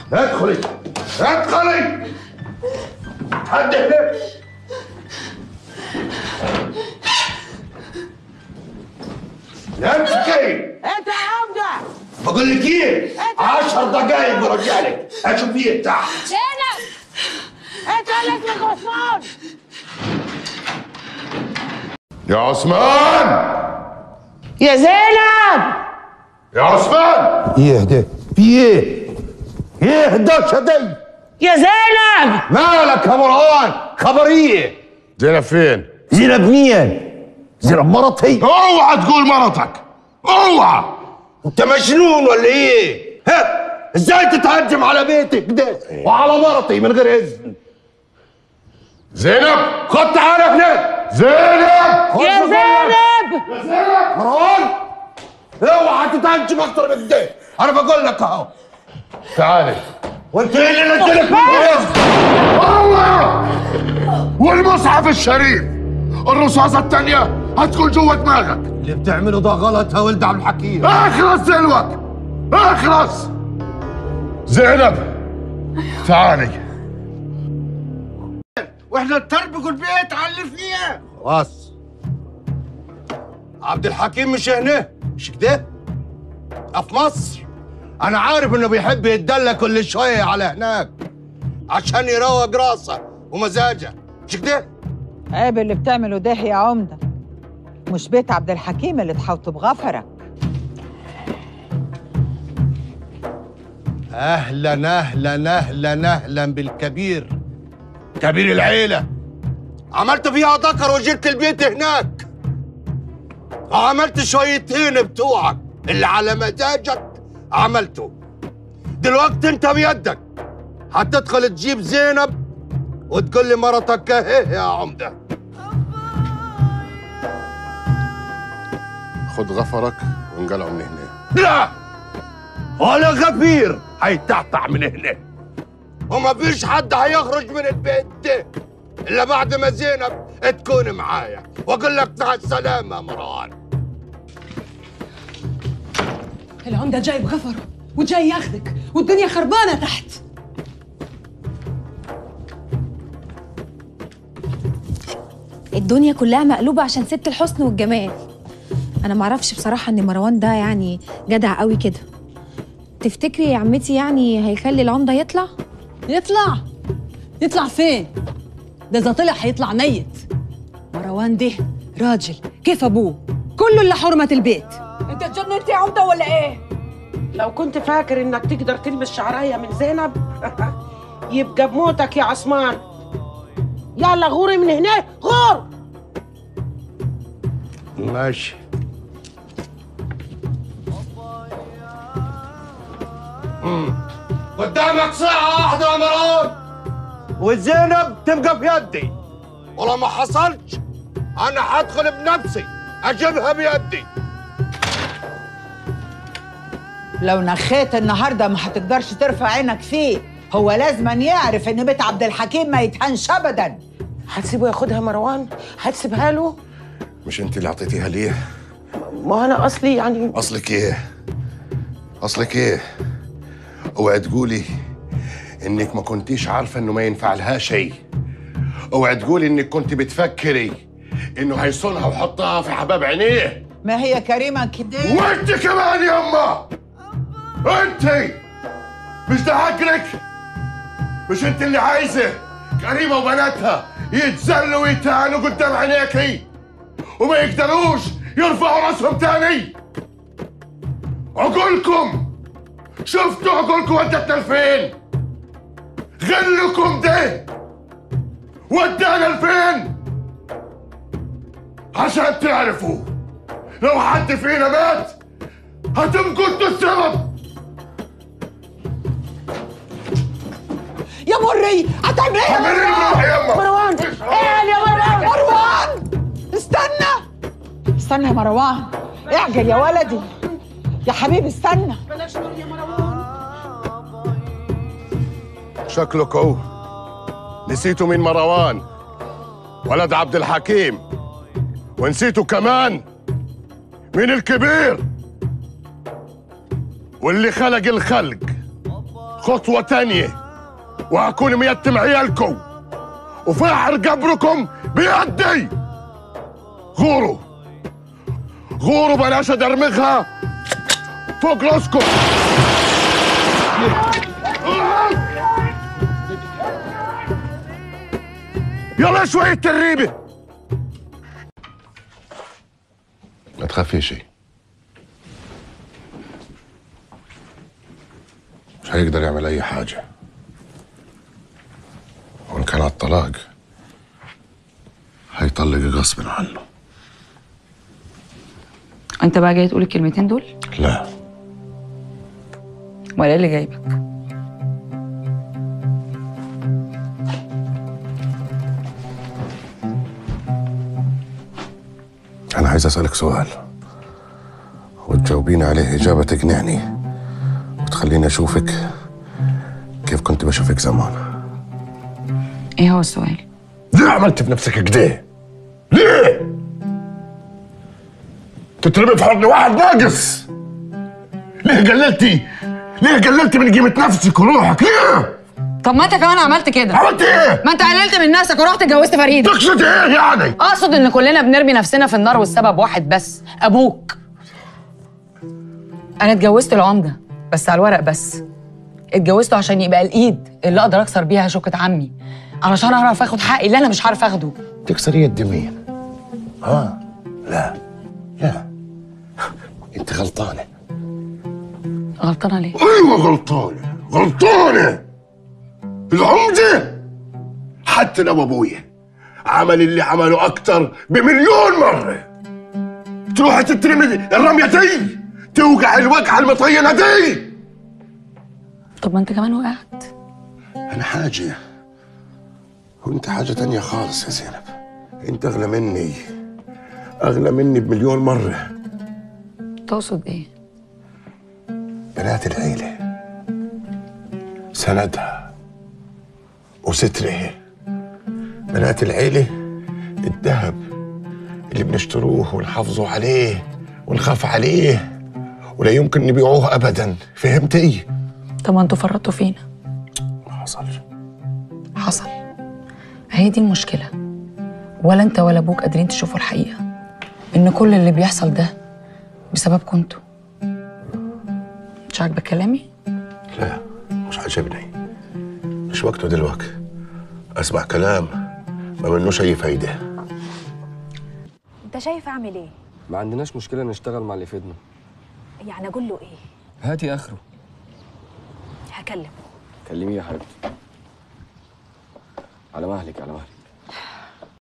ادخلي ادخلي حد هنا امسكي انت يا عمده بقول لك ايه عشر دقايق برجع لك اشوف فيه تحت زينب انت اللي اسمك عثمان يا عثمان يا زينب يا عثمان يهدى في ايه؟ يهدى شدي يا زينب مالك يا مروان خبريه زينب فين؟ زينب مين؟ زينب مرتي اوعى تقول مرتك اوعى انت مجنون ولا ايه؟ ها ازاي تتهجم على بيتك ده وعلى مرتي من غير اذن زينب خد تعالى هنا زينب يا زينب يا زينب مروان اوعى تتهجم اكتر من كده انا بقول لك اهو تعالي وانت ايه اللي نزلك الله والمصحف الشريف الرصاصة الثانية هتكون جوه دماغك اللي بتعمله ده غلط يا ولد عبد الحكيم اخلص دلوك اخلص زينب تعالي واحنا نتربكوا البيت علفني خلاص عبد الحكيم مش هنا مش كده في مصر انا عارف انه بيحب يتدلى كل شويه على هناك عشان يروق راسه ومزاجه مش كده عيب اللي بتعمله ده يا عمده مش بيت عبد الحكيم اللي تحوطه بغفرك اهلا اهلا اهلا اهلا بالكبير كبير العيله عملت فيها ذكر وجبت البيت هناك وعملت شويتين بتوعك اللي على مزاجك عملته دلوقتي انت بيدك هتدخل تجيب زينب وتقول لي مرتك اهي يا عمده خد غفرك وانقلعوا من هنا لا ولا غفير هيتعتع من هنا وما فيش حد هيخرج من البيت ده الا بعد ما زينب تكون معايا واقول لك مع السلامه يا مروان العمدة جاي بغفره وجاي ياخدك والدنيا خربانة تحت الدنيا كلها مقلوبة عشان ست الحسن والجمال أنا معرفش بصراحة إن مروان ده يعني جدع قوي كده تفتكري يا عمتي يعني هيخلي العمدة يطلع؟ يطلع يطلع فين؟ ده إذا طلع هيطلع ميت مروان ده راجل كيف أبوه كله إلا حرمة البيت انت اتجننت يا عمده ولا ايه لو كنت فاكر انك تقدر تلبس شعرايه من زينب يبقى بموتك يا عثمان يلا غوري من هنا غور ماشي قدامك ساعة واحدة يا مروان وزينب تبقى في يدي ولو ما حصلش أنا هدخل بنفسي أجيبها بيدي لو نخيت النهارده ما هتقدرش ترفع عينك فيه هو لازما يعرف ان بيت عبد الحكيم ما يتهنش ابدا هتسيبه ياخدها مروان هتسيبها له مش انت اللي اعطيتيها ليه ما انا اصلي يعني اصلك ايه اصلك ايه اوعي تقولي انك ما كنتيش عارفه انه ما ينفع لها شيء اوعي تقولي انك كنت بتفكري انه هيصونها ويحطها في حباب عينيه ما هي كريمه كده وانت كمان يما انت مش ده حقك مش انت اللي عايزه كريمه وبناتها يتذلوا ويتهانوا قدام عينيكي وما يقدروش يرفعوا راسهم تاني عقولكم شفتوا عقولكم ودتنا لفين غلكم ده ودانا لفين عشان تعرفوا لو حد فينا مات هتبقوا انتوا السبب يا مري هتعمل ايه يا اعملي لي روحي يما مروان ايه يا مروان مروان استنى استنى يا مروان اعجل يا ولدي يا حبيبي استنى بلاش نور يا مروان شكلك اهو نسيتوا مين مروان ولد عبد الحكيم ونسيتوا كمان مين الكبير واللي خلق الخلق خطوة تانية وهكون ميتم عيالكم وفاحر قبركم بيدي غوروا غوروا بلاش ادرمغها فوق راسكم يلا شوية تريبة ما تخافيش مش هيقدر يعمل أي حاجة وإن كان على الطلاق هيطلق غصب عنه انت بقى جاي تقول الكلمتين دول لا ولا ايه اللي جايبك أنا عايز أسألك سؤال وتجاوبيني عليه إجابة تقنعني وتخليني أشوفك كيف كنت بشوفك زمان ايه هو السؤال ليه عملت في نفسك كده؟ ليه؟ تترمي في حضن واحد ناقص ليه قللتي؟ ليه قللتي من قيمة نفسك وروحك؟ ليه؟ طب ما انت كمان عملت كده عملت ايه؟ ما انت قللت من نفسك ورحت اتجوزت فريده تقصد ايه يعني؟ اقصد ان كلنا بنرمي نفسنا في النار والسبب واحد بس ابوك انا اتجوزت العمده بس على الورق بس اتجوزته عشان يبقى الايد اللي اقدر اكسر بيها شوكه عمي علشان اعرف اخد حقي اللي انا مش عارف اخده تكسري يد مين؟ ها؟ لا لا انت غلطانة غلطانه ليه ايوه غلطانة غلطانة العمدة حتى لو ابويا عمل اللي عمله اكتر بمليون مرة تروح تترمي الرمية دي توقع الوقعة المطينة دي طب ما انت كمان وقعت انا حاجة وانت حاجة تانية خالص يا زينب انت اغلى مني اغلى مني بمليون مرة تقصد ايه بنات العيلة سندها وسترها بنات العيلة الذهب اللي بنشتروه ونحافظوا عليه ونخاف عليه ولا يمكن نبيعوه أبدا فهمتي؟ طب ما انتوا فرطتوا فينا ما حصلش حصل هي دي المشكلة ولا انت ولا ابوك قادرين تشوفوا الحقيقة ان كل اللي بيحصل ده بسببكم انتوا مش عاجبك كلامي؟ لا مش عاجبني مش وقته دلوقتي أسمع كلام ما منوش أي فايدة انت شايف اعمل ايه ما عندناش مشكلة نشتغل مع اللي يفيدنا يعني اقول له ايه هاتي آخره هكلمه كلميه يا حبيبتي على مهلك على مهلك